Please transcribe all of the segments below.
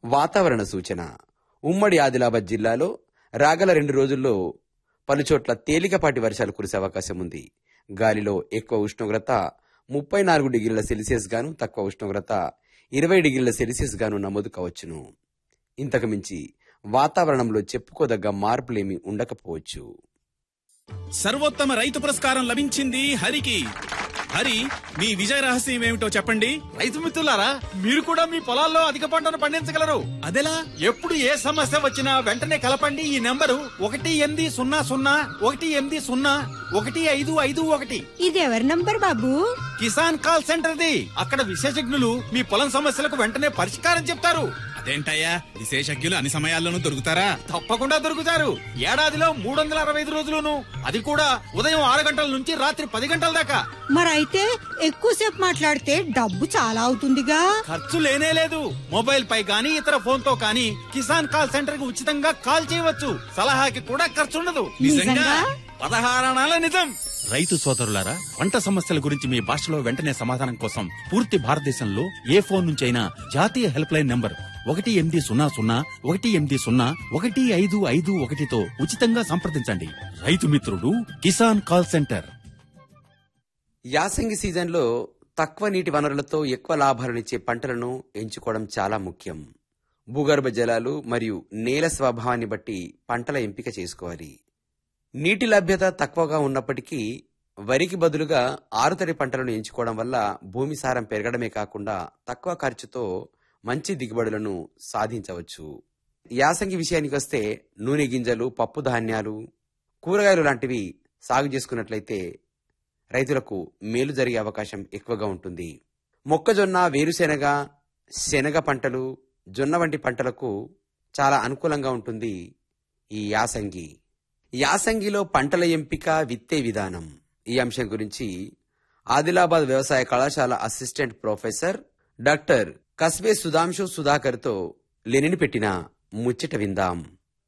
వాతావరణ సూచన ఉమ్మడి ఆదిలాబాద్ జిల్లాలో రాగల రెండు రోజుల్లో పలుచోట్ల తేలికపాటి వర్షాలు కురిసే అవకాశం ఉంది గాలిలో ఎక్కువ ఉష్ణోగ్రత ముప్పై నాలుగు డిగ్రీల సెల్సియస్ గాను తక్కువ ఉష్ణోగ్రత ఇరవై డిగ్రీల సెల్సియస్ గాను నమోదు కావచ్చును ఇంతకు మించి వాతావరణంలో చెప్పుకోదగ్గ మార్పులేమీ ఉండకపోవచ్చు సర్వోత్తమ రైతు పురస్కారం లభించింది హరికి హరి మీ విజయ రహస్యం ఏమిటో చెప్పండి రైతు మిత్రులారా మీరు కూడా మీ పొలాల్లో అధిక పంటను పండించగలరు అదెలా ఎప్పుడు ఏ సమస్య వచ్చినా వెంటనే కలపండి ఈ నెంబరు ఒకటి ఎనిమిది సున్నా సున్నా ఒకటి ఎనిమిది సున్నా ఒకటి ఐదు ఐదు ఒకటి ఇది ఎవరి నంబర్ బాబు కిసాన్ కాల్ సెంటర్ది అక్కడ విశేషజ్ఞులు మీ పొలం సమస్యలకు వెంటనే పరిష్కారం చెప్తారు అదేంటయ్యా విశేషజ్ఞులు అన్ని సమయాల్లోనూ దొరుకుతారా తప్పకుండా దొరుకుతారు ఏడాదిలో మూడు వందల అరవై ఐదు రోజులును అది కూడా ఉదయం ఆరు గంటల నుంచి రాత్రి పది గంటల దాకా మరైతే ఎక్కువసేపు మాట్లాడితే డబ్బు చాలా అవుతుందిగా ఖర్చు లేనే లేదు మొబైల్ పై గానీ ఇతర ఫోన్ తో కానీ కిసాన్ కాల్ సెంటర్ కి ఉచితంగా కాల్ చేయవచ్చు సలహాకి కూడా ఖర్చు ఉండదు నిజంగా? పదహారణాల నిజం రైతు సోదరులారా పంట సమస్యల గురించి మీ భాషలో వెంటనే సమాధానం కోసం పూర్తి భారతదేశంలో ఏ ఫోన్ నుంచైనా జాతీయ హెల్ప్ లైన్ నంబర్ ఒకటి ఎనిమిది సున్నా సున్నా ఒకటి ఎనిమిది సున్నా ఒకటి ఐదు ఐదు ఒకటితో ఉచితంగా సంప్రదించండి రైతు మిత్రుడు కిసాన్ కాల్ సెంటర్ యాసంగి సీజన్లో తక్కువ నీటి వనరులతో ఎక్కువ లాభాలనిచ్చే పంటలను ఎంచుకోవడం చాలా ముఖ్యం భూగర్భ జలాలు మరియు నేల స్వభావాన్ని బట్టి పంటల ఎంపిక చేసుకోవాలి నీటి లభ్యత తక్కువగా ఉన్నప్పటికీ వరికి బదులుగా ఆరుతడి పంటలను ఎంచుకోవడం వల్ల భూమి సారం పెరగడమే కాకుండా తక్కువ ఖర్చుతో మంచి దిగుబడులను సాధించవచ్చు యాసంగి విషయానికి వస్తే నూనె గింజలు పప్పు ధాన్యాలు కూరగాయలు లాంటివి సాగు చేసుకున్నట్లయితే రైతులకు మేలు జరిగే అవకాశం ఎక్కువగా ఉంటుంది మొక్కజొన్న వేరుశెనగ శనగ పంటలు జొన్న వంటి పంటలకు చాలా అనుకూలంగా ఉంటుంది ఈ యాసంగి యాసంగిలో పంటల ఎంపిక విత్తే విధానం ఈ అంశం గురించి ఆదిలాబాద్ వ్యవసాయ కళాశాల assistant professor doctor Kasbe Sudhanshu సుధాకర్తో లెనిని పెట్టిన ముచ్చట విందాం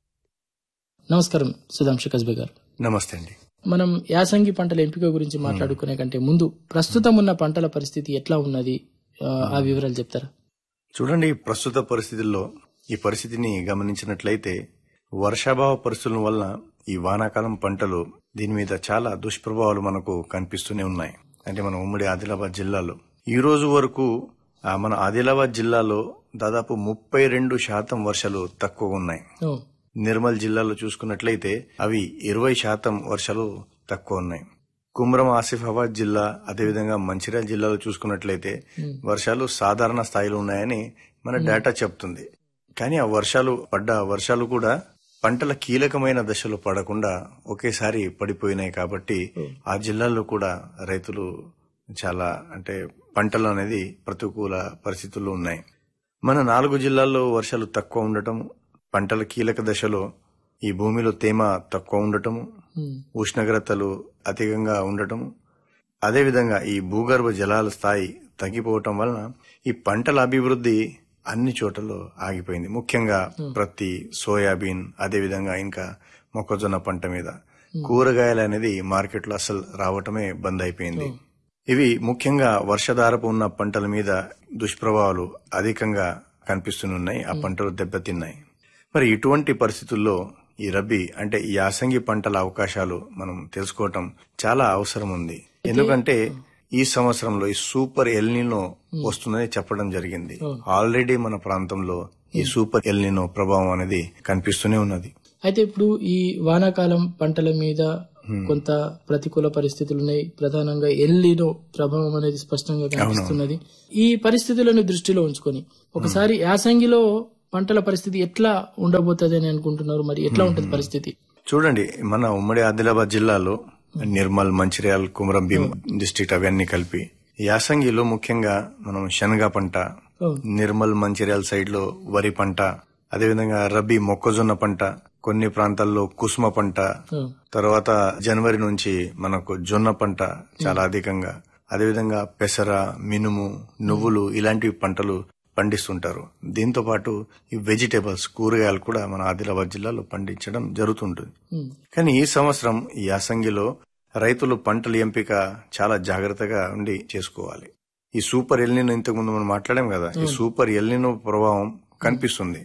నమస్కారం సుధాంశు కస్బే గారు నమస్తే అండి మనం యాసంగి పంటల ఎంపిక గురించి మాట్లాడుకునే కంటే ముందు ప్రస్తుతం ఉన్న పంటల పరిస్థితి ఎట్లా ఉన్నది ఆ, ఆ వివరాలు చెప్తారా చూడండి ప్రస్తుత పరిస్థితుల్లో ఈ పరిస్థితిని గమనించినట్లయితే వర్షాభావ పరిస్థితుల వల్ల ఈ వానాకాలం పంటలు దీని మీద చాలా దుష్ప్రభావాలు మనకు కనిపిస్తూనే ఉన్నాయి అంటే మన ఉమ్మడి ఆదిలాబాద్ జిల్లాలో ఈ రోజు వరకు ఆ, మన ఆదిలాబాద్ జిల్లాలో దాదాపు ముప్పై రెండు శాతం వర్షాలు తక్కువ ఉన్నాయి ఓ, నిర్మల్ జిల్లాలో చూసుకున్నట్లయితే అవి ఇరవై శాతం వర్షాలు తక్కువ ఉన్నాయి కుమ్రం ఆసిఫాబాద్ జిల్లా అదేవిధంగా మంచిర్యాల జిల్లాలో చూసుకున్నట్లయితే వర్షాలు సాధారణ స్థాయిలో ఉన్నాయని మన డేటా చెప్తుంది కానీ ఆ వర్షాలు పడ్డ వర్షాలు కూడా పంటల కీలకమైన దశలో పడకుండా ఒకేసారి పడిపోయినాయి కాబట్టి ఆ జిల్లాల్లో కూడా రైతులు చాలా అంటే పంటలు అనేది ప్రతికూల పరిస్థితుల్లో ఉన్నాయి మన నాలుగు జిల్లాల్లో వర్షాలు తక్కువ ఉండటం పంటల కీలక దశలో ఈ భూమిలో తేమ తక్కువ ఉండటం ఉమ్, ఉష్ణోగ్రతలు అధికంగా ఉండటం అదేవిధంగా ఈ భూగర్భ జలాల స్థాయి తగ్గిపోవటం వలన ఈ పంటల అభివృద్ధి అన్ని చోట్లలో ఆగిపోయింది ముఖ్యంగా ప్రతి సోయాబీన్ అదేవిధంగా ఇంకా మొక్కజొన్న పంట మీద కూరగాయలు అనేది మార్కెట్లో అసలు రావటమే బంద్ అయిపోయింది ఇవి ముఖ్యంగా వర్షధారపు ఉన్న పంటల మీద దుష్ప్రభావాలు అధికంగా కనిపిస్తున్నాయి ఆ పంటలు దెబ్బతిన్నాయి మరి ఇటువంటి పరిస్థితుల్లో ఈ రబీ అంటే ఈ యాసంగి పంటల అవకాశాలు మనం తెలుసుకోవటం చాలా అవసరం ఉంది ఎందుకంటే ఈ సంవత్సరంలో ఈ సూపర్ ఎల్నినో వస్తుందని చెప్పడం జరిగింది ఆల్రెడీ మన ప్రాంతంలో ఈ సూపర్ ఎల్నినో ప్రభావం అనేది కనిపిస్తూనే ఉన్నది అయితే ఇప్పుడు ఈ వానాకాలం పంటల మీద కొంత ప్రతికూల పరిస్థితులు ఉన్నాయి ప్రధానంగా ఎల్లినో ప్రభావం అనేది స్పష్టంగా కనిపిస్తున్నది ఈ పరిస్థితులను దృష్టిలో ఉంచుకొని ఒకసారి యాసంగిలో పంటల పరిస్థితి ఎట్లా ఉండబోతుంది అని అనుకుంటున్నారు మరి ఎట్లా ఉంటుంది పరిస్థితి చూడండి మన ఉమ్మడి ఆదిలాబాద్ జిల్లాలో నిర్మల్ మంచిర్యాల్ కుమరం భీం డిస్ట్రిక్ట్ అవన్నీ కలిపి యాసంగిలో ముఖ్యంగా మనం శనగ పంట నిర్మల్ మంచిర్యాల సైడ్ లో వరి పంట అదేవిధంగా రబీ మొక్కజొన్న పంట కొన్ని ప్రాంతాల్లో కుసుమ పంట తర్వాత జనవరి నుంచి మనకు జొన్న పంట చాలా అధికంగా అదేవిధంగా పెసర మినుము నువ్వులు ఇలాంటి పంటలు పండిస్తుంటారు దీంతో పాటు ఈ వెజిటేబుల్స్ కూరగాయలు కూడా మన ఆదిలాబాద్ జిల్లాలో పండించడం జరుగుతుంటుంది కానీ ఈ సంవత్సరం ఈ యాసంగిలో రైతులు పంటల ఎంపిక చాలా జాగ్రత్తగా ఉండి చేసుకోవాలి ఈ సూపర్ ఎల్నినో ఇంతకు ముందు మనం మాట్లాడాం కదా ఈ సూపర్ ఎల్నినో ప్రభావం కనిపిస్తుంది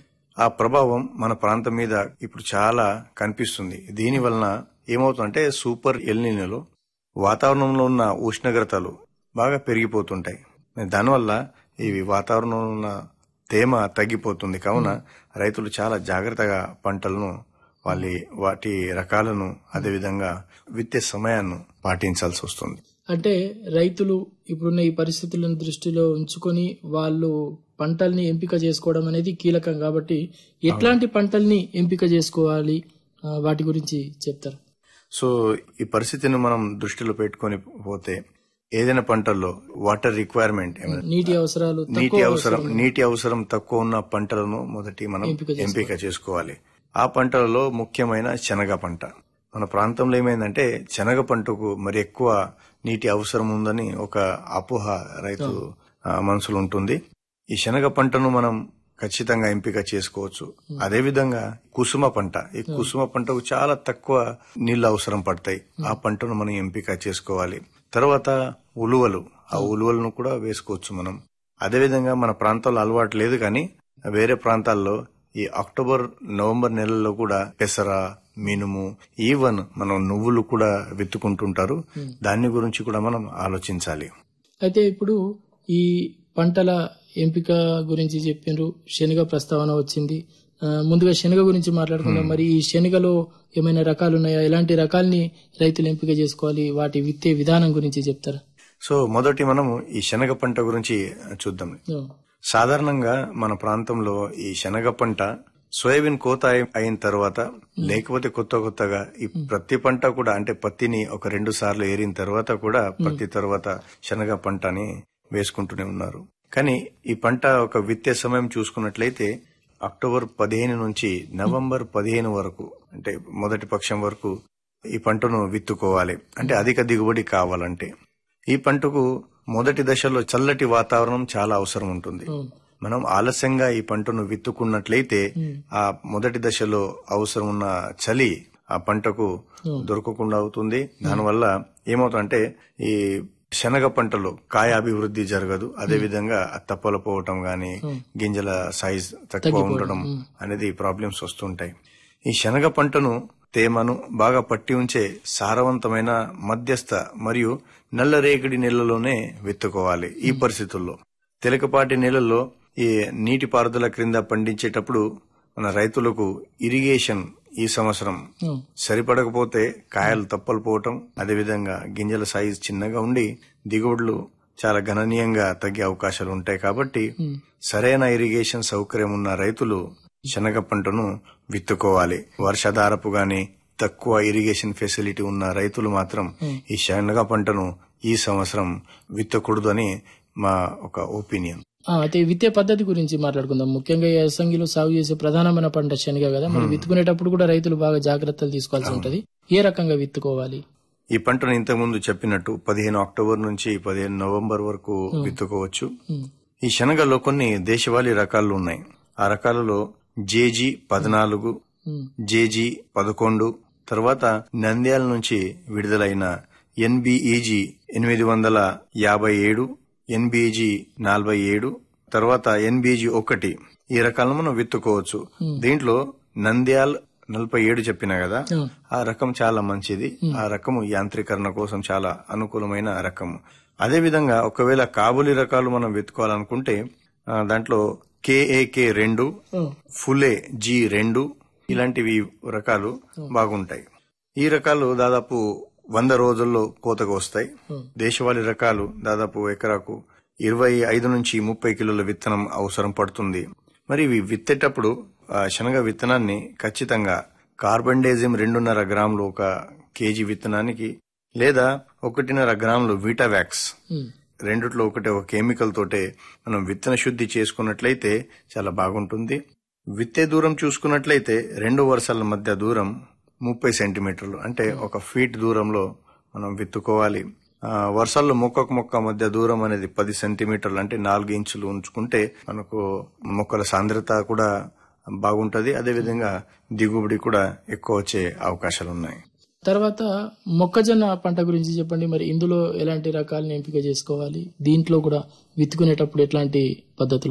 ఆ ప్రభావం మన ప్రాంతం మీద ఇప్పుడు చాలా కనిపిస్తుంది దీని వలన ఏమవుతుందంటే సూపర్ ఎల్నినలో వాతావరణంలో ఉన్న ఉష్ణోగ్రతలు బాగా పెరిగిపోతుంటాయి దానివల్ల ఇవి వాతావరణంలో ఉన్న తేమ తగ్గిపోతుంది కావున రైతులు చాలా జాగ్రత్తగా పంటలను వాళ్ళ వాటి రకాలను అదేవిధంగా విత్తే సమయాన్ని పాటించాల్సి వస్తుంది అంటే రైతులు ఇప్పుడున్న ఈ పరిస్థితులను దృష్టిలో ఉంచుకొని వాళ్ళు పంటల్ని ఎంపిక చేసుకోవడం అనేది కీలకం కాబట్టి ఎట్లాంటి పంటల్ని ఎంపిక చేసుకోవాలి ఆ, వాటి గురించి చెప్తారు సో ఈ పరిస్థితిని మనం దృష్టిలో పెట్టుకొని పోతే ఏదైనా పంటల్లో వాటర్ రిక్వైర్మెంట్ ఏమైనా నీటి అవసరాలు నీటి తక్కువ అవసరం నీటి అవసరం తక్కువ ఉన్న పంటలను మొదటి మనం ఎంపిక చేసుకోవాలి. ఎంపిక చేసుకోవాలి ఆ పంటలలో ముఖ్యమైన శనగ పంట మన ప్రాంతంలో ఏమైందంటే శనగ పంటకు మరి ఎక్కువ నీటి అవసరం ఉందని ఒక అపోహ రైతు ఆ, మనసులో ఉంటుంది ఈ శనగ పంటను మనం ఖచ్చితంగా ఎంపిక చేసుకోవచ్చు అదే విధంగా కుసుమ పంట ఈ కుసుమ పంటకు చాలా తక్కువ నీళ్లు అవసరం పడతాయి ఆ పంటను మనం ఎంపిక చేసుకోవాలి తర్వాత ఉలువలు ఆ ఉలువలను కూడా వేసుకోవచ్చు మనం అదేవిధంగా మన ప్రాంతంలో అలవాటు లేదు కానీ వేరే ప్రాంతాల్లో ఈ అక్టోబర్ నవంబర్ నెలల్లో కూడా పెసర మినుము ఈవెన్ మనం నువ్వులు కూడా విత్తుకుంటుంటారు దాని గురించి కూడా మనం ఆలోచించాలి అయితే ఇప్పుడు ఈ పంటల ఎంపిక గురించి చెప్పిండ్రు శనగ ప్రస్తావన వచ్చింది ఆ, ముందుగా శనగ గురించి మాట్లాడుకుందాం మరి ఈ శనగలో ఏమైనా రకాలు ఉన్నాయా ఎలాంటి రకాల్ని రైతులు ఎంపిక చేసుకోవాలి వాటి విత్తే విధానం గురించి చెప్తారా సో మొదటి మనము ఈ శనగ పంట గురించి చూద్దాం ఆ, సాధారణంగా మన ప్రాంతంలో ఈ శనగ పంట సోయాబీన్ కోత అయి- అయిన తర్వాత లేకపోతే కొత్త కొత్తగా ఈ ప్రతి పంట కూడా అంటే పత్తిని ఒక రెండు సార్లు ఏరిన తర్వాత కూడా పత్తి తర్వాత శనగ పంటని వేసుకుంటూనే ఉన్నారు కానీ ఈ పంట ఒక విత్తే సమయం చూసుకున్నట్లయితే అక్టోబర్ పదిహేను నుంచి నవంబర్ పదిహేను వరకు అంటే మొదటి పక్షం వరకు ఈ పంటను విత్తుకోవాలి అంటే అధిక దిగుబడి కావాలంటే ఈ పంటకు మొదటి దశలో చల్లటి వాతావరణం చాలా అవసరం ఉంటుంది అవును. మనం ఆలస్యంగా ఈ పంటను విత్తుకున్నట్లయితే ఆ మొదటి దశలో అవసరం ఉన్న చలి ఆ పంటకు దొరకకుండా అవుతుంది దానివల్ల ఏమవుతుందంటే ఈ శనగ పంటలో కాయ అభివృద్ధి జరగదు అదే విధంగా తప్పలు పోవటం గాని గింజల సైజ్ తక్కువ ఉండడం అనేది ప్రాబ్లమ్స్ వస్తుంటాయి ఈ శనగ పంటను తేమను బాగా పట్టి ఉంచే సారవంతమైన మధ్యస్థ మరియు నల్లరేగడి నెలలోనే విత్తుకోవాలి ఈ పరిస్థితుల్లో తేలికపాటి నెలల్లో ఈ నీటి పారుదల క్రింద పండించేటప్పుడు మన రైతులకు ఇరిగేషన్ ఈ సంవత్సరం ఆ, సరిపడకపోతే కాయలు తప్పలు పోవటం అదేవిధంగా గింజల సైజు చిన్నగా ఉండి దిగుబడులు చాలా గణనీయంగా తగ్గే అవకాశాలు ఉంటాయి కాబట్టి సరైన ఇరిగేషన్ సౌకర్యం ఉన్న రైతులు శనగ పంటను విత్తుకోవాలి వర్షాధారపు గాని తక్కువ ఇరిగేషన్ ఫెసిలిటీ ఉన్న రైతులు మాత్రం ఈ శనగ పంటను ఈ సంవత్సరం విత్తకూడదు అని మా ఒక ఒపీనియన్ ఆ, అయితే విత్తే పద్ధతి గురించి మాట్లాడుకుందాం ముఖ్యంగా ఈ అసంగిలో సాగు చేసే ప్రధానమైన పంట శనగ కదా మరి విత్తుకునేటప్పుడు కూడా రైతులు బాగా జాగ్రత్తలు తీసుకోవాల్సి ఉంటది ఏ రకంగా విత్తుకోవాలి ఈ పంటను ఇంతకుముందు చెప్పినట్టు పదిహేను అక్టోబర్ నుంచి పదిహేను నవంబర్ వరకు విత్తుకోవచ్చు ఉమ్, ఈ శనగలో కొన్ని దేశవాళీ రకాలు ఉన్నాయి ఆ రకాలలో జేజీ పద్నాలుగు ఉమ్, జేజీ పదకొండు తర్వాత నంద్యాల నుంచి విడుదలైన ఎన్బిఈజీ ఎనిమిది వందల యాభై ఏడు ఎన్బిఈజీ నలభై ఏడు తర్వాత ఎన్బిఈజీ ఒకటి ఈ రకాలను మనం విత్తుకోవచ్చు దీంట్లో నంద్యాల్ నలభై ఏడు చెప్పిన కదా ఆ, ఆ రకం చాలా మంచిది ఆ రకము యాంత్రీకరణ కోసం చాలా అనుకూలమైన రకము అదే విధంగా ఒకవేళ కాబూలి రకాలు మనం వెతుకోవాలనుకుంటే ఆ, దాంట్లో కేఏకే రెండు ఆ, ఫులే జీ రెండు ఇలాంటివి రకాలు బాగుంటాయి ఈ రకాలు దాదాపు వంద రోజుల్లో కోతకు వస్తాయి దేశవాళీ రకాలు దాదాపు ఎకరాకు ఇరవై ఐదు నుంచి ముప్పై కిలోల విత్తనం అవసరం పడుతుంది మరి ఇవి విత్తేటప్పుడు ఆ శనగ విత్తనాన్ని ఖచ్చితంగా కార్బండేజియం రెండున్నర గ్రాములు ఒక కేజీ విత్తనానికి లేదా ఒకటిన్నర గ్రాములు వీటావాక్స్ ఉమ్, రెండిట్లో ఒకటే ఒక కెమికల్ తోటే మనం విత్తన శుద్ధి చేసుకున్నట్లయితే చాలా బాగుంటుంది విత్తే దూరం చూసుకున్నట్లయితే రెండు వరుసల మధ్య దూరం ముప్పై సెంటీమీటర్లు అంటే ఒక ఫీట్ దూరంలో మనం విత్తుకోవాలి ఆ, వర్షాల్లో మొక్కకు మొక్క మధ్య దూరం అనేది పది సెంటీమీటర్లు అంటే నాలుగు ఇంచులు ఉంచుకుంటే మనకు మొక్కల సాంద్రత కూడా బాగుంటది అదేవిధంగా దిగుబడి కూడా ఎక్కువ వచ్చే అవకాశాలు ఉన్నాయి తర్వాత మొక్కజొన్న పంట గురించి చెప్పండి మరి ఇందులో ఎలాంటి రకాలను ఎంపిక చేసుకోవాలి దీంట్లో కూడా విత్తుకునేటప్పుడు ఎట్లాంటి పద్ధతులు ఉన్నాయి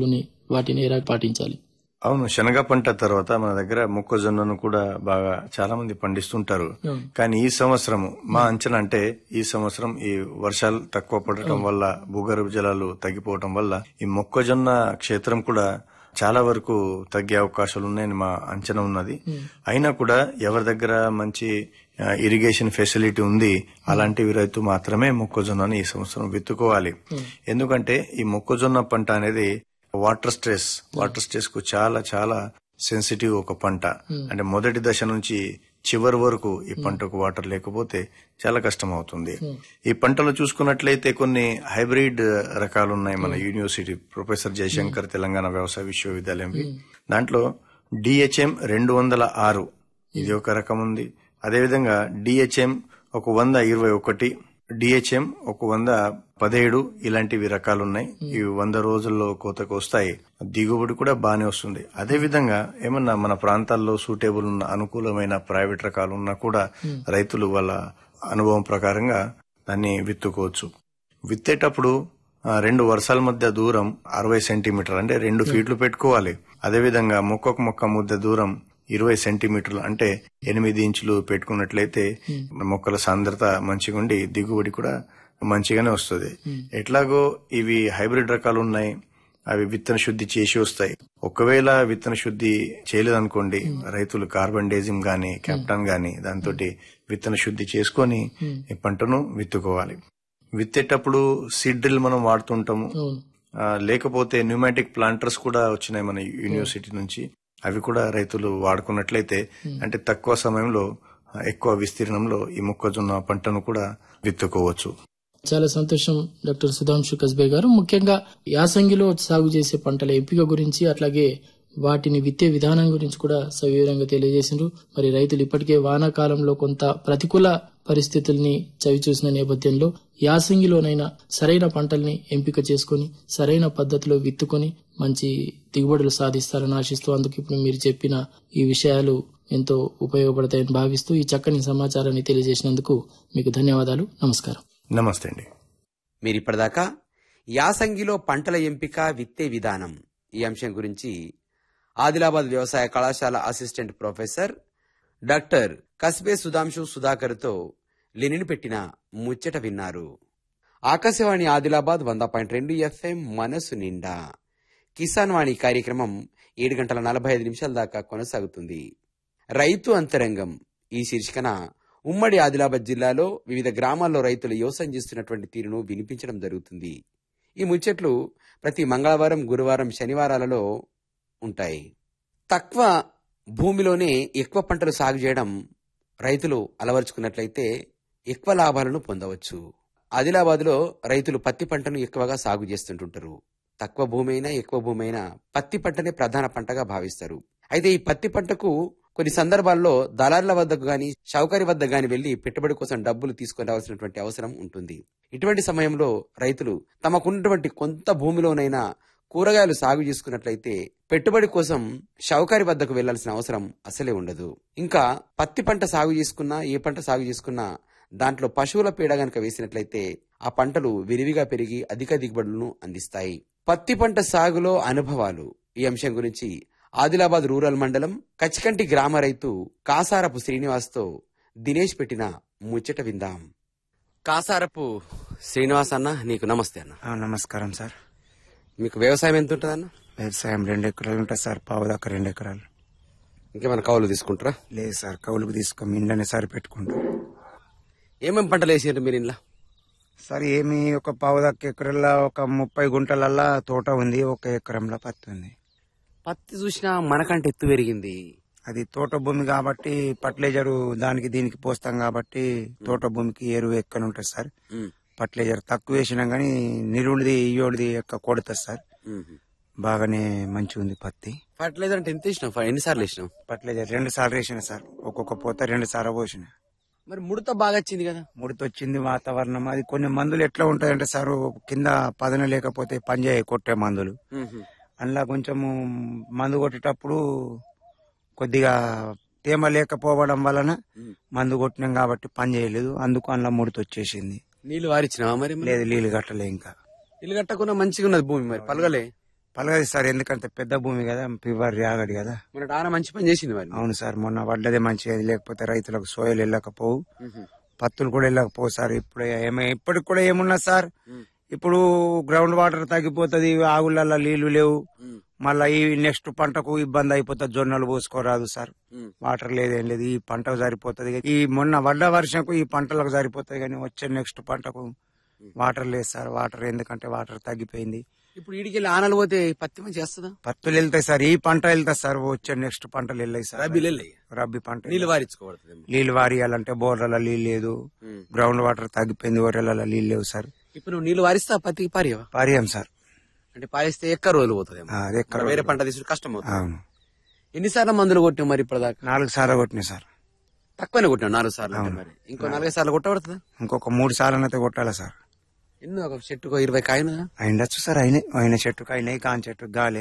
వాటిని ఎలా పాటించాలి అవును శనగ పంట తర్వాత మన దగ్గర మొక్కజొన్నను కూడా బాగా చాలా మంది పండిస్తుంటారు అవును. కానీ ఈ సంవత్సరం మా అంచనా అంటే ఈ సంవత్సరం ఈ వర్షాలు తక్కువ పడటం వల్ల భూగర్భ జలాలు తగ్గిపోవటం వల్ల ఈ మొక్కజొన్న క్షేత్రం కూడా చాలా వరకు తగ్గే అవకాశాలు ఉన్నాయని మా అంచనా ఉన్నది అయినా కూడా ఎవరి దగ్గర మంచి ఆ, ఇరిగేషన్ ఫెసిలిటీ ఉంది అలాంటి రైతు మాత్రమే మొక్కజొన్నని ఈ సంవత్సరం విత్తుకోవాలి ఎందుకంటే ఈ మొక్కజొన్న పంట అనేది వాటర్ స్ట్రెస్ వాటర్ స్ట్రెస్ కు చాలా చాలా సెన్సిటివ్ ఒక పంట అంటే మొదటి దశ నుంచి చివరి వరకు ఈ పంటకు వాటర్ లేకపోతే చాలా కష్టం అవుతుంది ఈ పంటలు చూసుకున్నట్లయితే కొన్ని హైబ్రిడ్ రకాలు ఉన్నాయి మన యూనివర్సిటీ ప్రొఫెసర్ జయశంకర్ తెలంగాణ వ్యవసాయ విశ్వవిద్యాలయం దాంట్లో డిహెచ్ఎం రెండు వందల ఆరు ఇది ఒక రకం ఉంది అదేవిధంగా డిహెచ్ఎం ఒక వంద ఇరవై ఒకటి డిహెచ్ఎం ఒక వంద పదిహేడు ఇలాంటివి రకాలు ఉన్నాయి ఇవి వంద రోజుల్లో కోతకు వస్తాయి దిగుబడి కూడా బాగానే వస్తుంది అదే విధంగా ఏమన్నా మన ప్రాంతాల్లో సూటేబుల్ ఉన్న అనుకూలమైన ప్రైవేట్ రకాలు ఉన్నా కూడా రైతులు వాళ్ళ అనుభవం ప్రకారంగా దాన్ని విత్తుకోవచ్చు విత్తేటప్పుడు ఆ, రెండు వర్షాల మధ్య దూరం అరవై సెంటీమీటర్ అంటే రెండు ఫీట్లు పెట్టుకోవాలి అదేవిధంగా మొక్కకు మొక్క మధ్య దూరం ఇరవై సెంటీమీటర్లు అంటే ఎనిమిది ఇంచులు పెట్టుకున్నట్లయితే మొక్కల సాంద్రత మంచిగా ఉండి దిగుబడి కూడా మంచిగానే వస్తుంది ఎట్లాగో ఇవి హైబ్రిడ్ రకాలు ఉన్నాయి అవి విత్తన శుద్ధి చేసి వస్తాయి ఒకవేళ విత్తన శుద్ధి చేయలేదనుకోండి రైతులు కార్బన్ డేజిమ్ గాని కెప్టాన్ గాని దాంతో విత్తన శుద్ధి చేసుకొని ఈ పంటను విత్తుకోవాలి విత్తేటప్పుడు సీడ్ డ్రిల్ మనం వాడుతుంటాము అవును ఆ, లేకపోతే న్యూమాటిక్ ప్లాంటర్స్ కూడా వచ్చినాయి మన యూనివర్సిటీ నుంచి అవి కూడా రైతులు వాడుకున్నట్లయితే అంటే తక్కువ సమయంలో ఆ, ఎక్కువ విస్తీర్ణంలో ఈ మొక్కజొన్న పంటను కూడా విత్తుకోవచ్చు చాలా సంతోషం డాక్టర్ సుధాంశు కస్బే గారు ముఖ్యంగా యాసంగిలో సాగు చేసే పంటల ఎంపిక గురించి అట్లాగే వాటిని విత్తే విధానం గురించి కూడా సవివరంగా తెలియజేసిండ్రు మరి రైతులు ఇప్పటికే వానాకాలంలో కొంత ప్రతికూల పరిస్థితుల్ని చవి చూసిన నేపథ్యంలో యాసంగిలోనైనా సరైన పంటల్ని ఎంపిక చేసుకొని సరైన పద్ధతిలో విత్తుకొని మంచి దిగుబడులు సాధిస్తారని ఆశిస్తూ అందుకు ఇప్పుడు మీరు చెప్పిన ఈ విషయాలు ఎంతో ఉపయోగపడతాయని భావిస్తూ ఈ చక్కని సమాచారాన్ని తెలియజేసినందుకు మీకు ధన్యవాదాలు నమస్కారం నమస్తే అండి మీరిప్పటిదాకా యాసంగిలో పంటల ఎంపిక విత్తే విధానం ఈ అంశం గురించి ఆదిలాబాద్ వ్యవసాయ కళాశాల assistant professor doctor Kasbe Sudhanshu సుధాకర్తో లెనిని పెట్టిన ముచ్చట విన్నారు ఆకాశవాణి ఆదిలాబాద్ వంద పాయింట్ రెండు ఎఫ్ఎం మనసు నిండా కిసాన్ వాణి కార్యక్రమం ఏడు గంటల నలభై ఐదు నిమిషాల దాకా కొనసాగుతుంది రైతు అంతరంగం ఈ శీర్షికన ఉమ్మడి ఆదిలాబాద్ జిల్లాలో వివిధ గ్రామాల్లో రైతులు వ్యవసాయం చేస్తున్నటువంటి తీరును వినిపించడం జరుగుతుంది ఈ ముచ్చట్లు ప్రతి మంగళవారం గురువారం శనివారాలలో ఉంటాయి తక్కువ భూమిలోనే ఎక్కువ పంటలు సాగు చేయడం రైతులు అలవరుచుకున్నట్లయితే ఎక్కువ లాభాలను పొందవచ్చు ఆదిలాబాద్లో రైతులు పత్తి పంటను ఎక్కువగా సాగు చేస్తుంటుంటారు తక్కువ భూమి అయినా ఎక్కువ భూమి అయినా పత్తి పంటనే ప్రధాన పంటగా భావిస్తారు అయితే ఈ పత్తి పంటకు కొన్ని సందర్భాల్లో దళారుల వద్దకు గాని షౌకరి వద్దకు గాని వెళ్లి పెట్టుబడి కోసం డబ్బులు తీసుకొని రావాల్సినటువంటి అవసరం ఉంటుంది ఇటువంటి సమయంలో రైతులు తమకున్నటువంటి కొంత భూమిలోనైనా కూరగాయలు సాగు చేసుకున్నట్లయితే పెట్టుబడి కోసం షౌకారి వద్దకు వెళ్లాల్సిన అవసరం అసలే ఉండదు ఇంకా పత్తి పంట సాగు చేసుకున్నా ఏ పంట సాగు చేసుకున్నా దాంట్లో పశువుల పేడ గనక వేసినట్లయితే ఆ పంటలు విరివిగా పెరిగి అధిక దిగుబడులను అందిస్తాయి పత్తి పంట సాగులో అనుభవాలు ఈ అంశం గురించి ఆదిలాబాద్ రూరల్ మండలం కచ్చికంటి గ్రామ రైతు కాసారపు శ్రీనివాస్తో దినేష్ పెట్టిన ముచ్చట విందాం కాసారపు శ్రీనివాస్ అన్న నీకు నమస్తే అన్న ఆ, నమస్కారం సార్ మీకు వ్యవసాయం ఎంత ఉంటుంది అన్న వ్యవసాయం రెండు ఎకరాలు ఉంటుంది సార్ పావు దాకా రెండు ఎకరాలు ఇంకేమైనా కౌలు తీసుకుంటారా లేదు సార్ కౌలుకు తీసుకో ఇండ్లనే సార్ పెట్టుకుంటాం ఏమేం పంటలు వేసారు మీరు ఇంట్లో సార్ ఏమి ఒక పావు దాకా ఎకరాల ఒక ముప్పై గుంటలల్లా తోట ఉంది ఒక ఎకరంలో పత్తి ఉంది పత్తి చూసినా మనకంటే ఎత్తు పెరిగింది అది తోట భూమి కాబట్టి ఫర్టిలైజర్ దానికి దీనికి పోస్తాం కాబట్టి తోట భూమికి ఎరువు ఎక్కువ ఉంటుంది సార్ ఉమ్, ఫర్టిలైజర్ తక్కువ వేసినా గానీ నిరుడిది ఇయోడిది ఎక్కువ కొడుతుంది సార్ ఉమ్. బాగానే మంచిగా ఉంది పత్తి ఫర్టిలైజర్ అంటే ఎంత ఇచ్చినావు ఫ- ఎన్నిసార్లు ఇచ్చినావు ఫర్టిలైజర్ రెండు సార్లు వేసిన సార్ ఒక్కొక్క పోత రెండు సార్లు పోసిన మరి ముడత బాగా వచ్చింది కదా ముడితొచ్చింది వాతావరణం అది కొన్ని మందులు ఎట్లా ఉంటాయంటే సార్ కింద పదన లేకపోతే పనిచేయ కొట్టే మందులు ఉహు. అందులో కొంచెము మందు కొట్టేటప్పుడు కొద్దిగా తేమ లేకపోవడం వలన ఉమ్. మందు కొట్టినాం కాబట్టి పని చేయలేదు అందుకు అందులో ముడిత వచ్చేసింది నీళ్లు వారిచ్చినావా మరి లేదు నీళ్ళు కట్టలే ఇంకా నీళ్ళు కట్టకుండా మంచిగా ఉన్నది భూమి మరి పలగలే పలగది సార్ ఎందుకంటే పెద్ద భూమి కదా ఫీవర్ రాగడి కదా మన ఆన మంచి పని చేసింది మరి అవును సార్ మొన్న పడ్డదే మంచిగా లేకపోతే రైతులకు సోయలు వెళ్ళకపోవు పత్తులు కూడా వెళ్ళకపోవు సార్ ఇప్పుడు ఏమే ఇప్పటికి కూడా ఏమున్నా సార్ ఇప్పుడు గ్రౌండ్ వాటర్ తగ్గిపోతుంది ఆగులలో నీళ్లు లేవు మళ్ళా ఈ నెక్స్ట్ పంటకు ఇబ్బంది అయిపోతుంది జొన్నలు పోసుకోరాదు సార్ వాటర్ లేదేం లేదు ఈ పంటకు సరిపోతుంది ఈ మొన్న పడ్డ వర్షంకు ఈ పంటలకు సరిపోతుంది కానీ వచ్చే నెక్స్ట్ పంటకు వాటర్ లేదు సార్ వాటర్ ఎందుకంటే వాటర్ తగ్గిపోయింది ఇప్పుడు ఈడికెళ్ళి ఆనలు పోతే పత్తి మంచి చేస్తుందా పత్తులు వెళ్తాయి సార్ ఈ పంట వెళ్తాయి సార్ వచ్చే నెక్స్ట్ పంటలు వెళ్ళాయి సార్ రబీలు వెళ్ళాయి రబ్బీ పంట నీళ్ళు వారించుకోబడుతుంది నీళ్ళు వారియాలంటే బోర్లలో నీళ్ళు లేదు గ్రౌండ్ వాటర్ తగ్గిపోయింది ఒర్రెలలో నీళ్ళు లేవు సార్ ఇప్పుడు నువ్వు నీళ్ళు వారిస్తా పత్తికి పారియవా పారియం సార్ అంటే పారిస్తే ఎక్క రోజులు పోతుంది ఆ, అది ఎక్కడ వేరే పంట తీసుడు కష్టం అవుతుంది అవును ఎన్నిసార్లు మందులు కొట్టావు మరి ఇప్పటిదాకా నాలుగు సార్లు కొట్టినాయి సార్ తక్కువనే కొట్టావు నాలుగు సార్లు అంటే మరి ఇంకో నాలుగైదు సార్లు కొట్టబడుతుందా ఇంకొక మూడు సార్లు అయితే కొట్టాలి సార్ ఎన్ని ఒక చెట్టుకో ఇరవై కాయనా అయిండొచ్చు సార్ అయినాయి అయిన చెట్టుకు అయినాయి కాని చెట్టుకు గాలి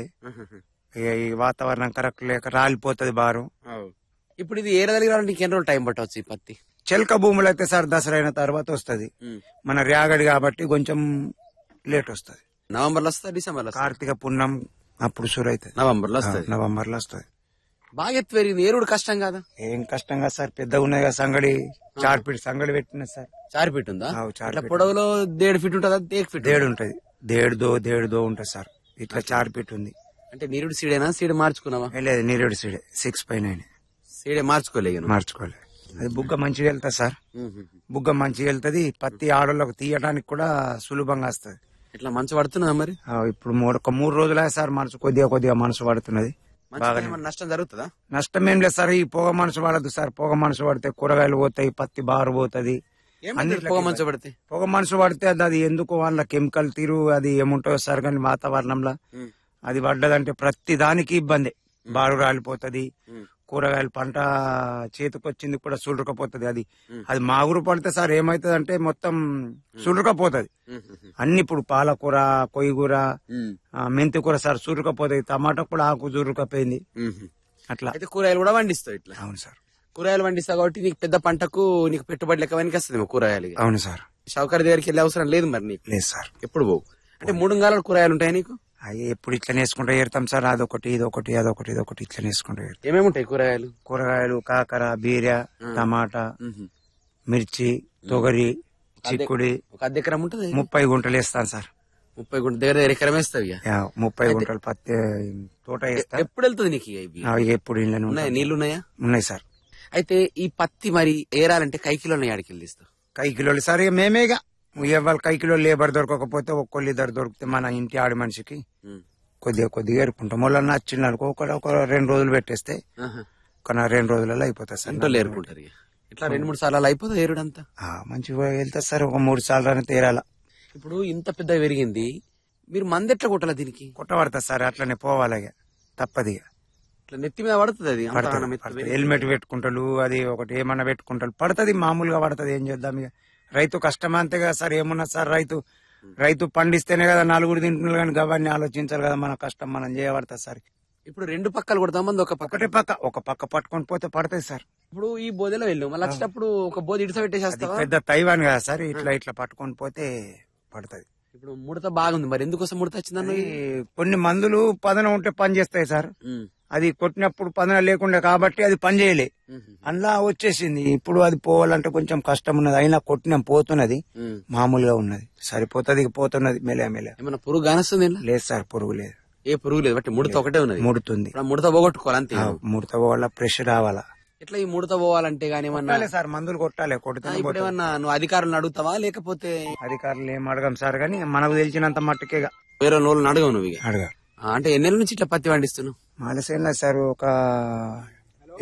ఇక ఈ వాతావరణం కరెక్ట్ లేక రాలిపోతుంది బారు ఇప్పుడు ఇది ఏరదలిగి రావడానికి నీకు ఎన్ని రోజులు టైం పట్టవచ్చు ఈ పత్తి చిలక భూములు అయితే సార్ దసరా అయిన తర్వాత వస్తుంది మన ర్యాగడి కాబట్టి కొంచెం లేట్ వస్తుంది నవంబర్ లో వస్తా డిసెంబర్ లో వస్తా కార్తీక పున్నం అప్పుడు షూర్ అవుతుంది నవంబర్ లో వస్తుంది నవంబర్ లో వస్తుంది బాగా ఎత్తు పెరిగింది ఏరుడు కష్టం కదా ఏం కష్టంగా సార్ పెద్దగా ఉన్నాయి కదా సంగడి చార్పిడి సంగడి పెట్టిన సార్ చారి ఫీట్ ఉందా ఆవు చారు ఇట్లా ఫీట్. పొడవులో దేడు ఫీట్ ఉంటుందా దేక్ ఫీట్ దేడు ఉంటది దేడుదో దేడుదో ఉంటది సార్ ఇట్లా చార్పిట్ ఉంది అంటే నీరుడు సీడేనా సీడ్ మార్చుకున్నావా ఏ లేదు నీరేడు సీడే సిక్స్ పై నైన్ సీడే మార్చుకోలేను మార్చుకోలేదు అది బుగ్గ మంచిగా వెళ్తుంది సార్ బుగ్గ మంచిగా వెళ్తది పత్తి ఆడోళ్ళకు తీయడానికి కూడా సులభంగా వస్తుంది ఇట్లా మంచు పడుతున్నా మరి ఇప్పుడు మూడు ఒక మూడు రోజులే సార్ మనసు కొద్దిగా కొద్దిగా మనసు పడుతున్నది మంచి ఏమన్నా నష్టం జరుగుతుందా నష్టం ఏం లేదు సార్ ఈ పొగ మనసు పడదు సార్ పొగ మనసు పడితే కూరగాయలు పోతాయి పత్తి బారు పోతుంది ఏమైంది పొగ మంచు పడితే పొగ మనసు పడితే అది అది ఎందుకు వాళ్ళ కెమికల్ తీరు అది ఏముంటుందో సార్ కానీ వాతావరణంలో అది పడ్డదంటే ప్రతి దానికి ఇబ్బంది బారు రాలిపోతుంది కూరగాయలు పంట చేతికొచ్చింది కూడా సుడుకపోతుంది అది అది మాగురు పడితే సార్ ఏమైతుంది అంటే మొత్తం సుడుకపోతుంది అన్ని ఇప్పుడు పాలకూర కొయ్యగూర ఆ, మెంతి కూర సార్ సురుకపోతాయి టమాటా కూడా ఆకు సురుకపోయింది అట్లా అయితే కూరగాయలు కూడా పండిస్తావు ఇట్లా అవును సార్ కూరగాయలు పండిస్తావు కాబట్టి నీకు పెద్ద పంటకు నీకు పెట్టుబడి లెక్క వెనక వస్తుంది కూరగాయలు ఇక. అవును సార్ షౌకర్ దగ్గరికి వెళ్ళే అవసరం లేదు మరి నీకు లేదు సార్ ఎప్పుడు పోవు అంటే మూడు గాల కూరగాయలు ఉంటాయి నీకు అవి ఎప్పుడు ఇట్లా నేసుకుంటూ ఏరుతాం సార్ అదొకటి ఇదొకటి అదొకటి ఇదొకటి ఇట్లా నేసుకుంటూ ఏరుతాం ఏమేమి ఉంటాయి కూరగాయలు కూరగాయలు కాకర బీర టమాటా మిర్చి తొగరి చిక్కుడి ఒక అర్ధ ఎకరం ఉంటుంది ముప్పై గుంటలు వేస్తాను సార్ ముప్పై గుంట దగ్గర దగ్గర ఎకరం వేస్తావు ఇక యా, ముప్పై గుంటలు పత్తి తోట వేస్తా ఎప్పుడు వెళ్తుంది నీకు ఇక ఇవి అవి ఎప్పుడు ఇండ్లను ఉన్నాయా నీళ్లు ఉన్నాయా ఉన్నాయి సార్ అయితే ఈ పత్తి మరి ఏరాలంటే కై కిలోలు ఆడికి తీస్తావు కై కిలోలు సార్ ఇక మేమేగా ఇవాళ కై కిలో లేబర్ దొరకకపోతే ఒక్కొల్లు ఇద్దరు దొరికితే మన ఇంటి ఆడి మనిషికి కొద్దిగా కొద్దిగా ఏరుకుంటాం మళ్ళీ నచ్చింది అనుకో ఒక ఒక రెండు రోజులు పెట్టేస్తే ఒక నా రెండు రోజులలో అయిపోతుంది సార్ ఇంట్లో ఏరుకుంటారు ఇక ఇట్లా రెండు మూడు సార్లు అయిపోతుంది ఏరుడంతా ఆ, మంచిగా వెళ్తుంది సార్ ఒక మూడు సార్లు అని తేరాల ఇప్పుడు ఇంత పెద్ద పెరిగింది మీరు మంది ఎట్లా కొట్టాలి దీనికి కొట్టబడుతుంది సార్ అట్లనే పోవాలి ఇక తప్పదు ఇక ఇట్లా నెత్తి మీద పడుతుంది అది అంత పడుతుంది, ఆనం ఎత్తు పడుతుంది. పెరిగి. హెల్మెట్ పెట్టుకుంటారు అది ఒకటి ఏమన్నా పెట్టుకుంటారు పడుతుంది మామూలుగా పడుతుంది ఏం చేద్దాం ఇక రైతు కష్టం అంతే కదా సార్ ఏమన్నా సార్ రైతు రైతు పండిస్తేనే కదా నలుగురు తింటున్నారు కానీ గవాన్ని ఆలోచించాలి కదా మన కష్టం మనం చేయబడుతుంది సార్ ఇప్పుడు రెండు పక్కలు కొడతాం మంది ఒక పక్క ఒకటే పక్క ఒక పక్క పట్టుకొని పోతే పడుతుంది సార్ ఇప్పుడు ఈ బోధలో వెళ్ళాం మళ్ళీ వచ్చేటప్పుడు ఒక బోధ ఇడిస అది పెట్టేసేస్తావా పెద్ద తైవాన్ కదా సార్ ఇట్లా ఇట్లా పట్టుకొని పోతే పడుతుంది ఇప్పుడు ముడత బాగుంది మరి ఎందుకోసం ముడత వచ్చిందన్న అది కొన్ని మందులు పదన ఉంటే పని చేస్తాయి సార్ అది కొట్టినప్పుడు పదన లేకుండా కాబట్టి అది పని చేయలే అందులో వచ్చేసింది ఇప్పుడు అది పోవాలంటే కొంచెం కష్టం ఉన్నది అయినా కొట్టినాం పోతున్నది మామూలుగా ఉన్నది సరిపోతుంది ఇక పోతున్నది మెలే మెలే ఏమన్నా పురుగు కానొస్తుంది ఇలా? లేదు సార్ పురుగు లేదు ఏ పురుగు లేదు బట్టి ముడత ఒకటే ఉన్నది ముడుతుంది ఇప్పుడు ఆ ముడత పోగొట్టుకోవాలి అంతే ఆ, ముడత పోవాల ప్రెష్ రావాలా ఎట్లా ఈ ముడత పోవాలంటే గానీ ఏమన్నా కొట్టాలి సార్ మందులు కొట్టాలి ఆ, కొడితే ఇప్పుడు ఏమన్నా నువ్వు అధికారులను అడుగుతావా లేకపోతే అధికారులు ఏం అడగం సార్ కానీ మనకు తెలిసినంత మట్టుకేగా వేరే నోళ్ళని అడగవు నువ్వు ఇక అడగ ఆ, అంటే ఎన్నెల నుంచి ఇట్లా పత్తి పండిస్తున్నావు మాలసేన సార్ ఒక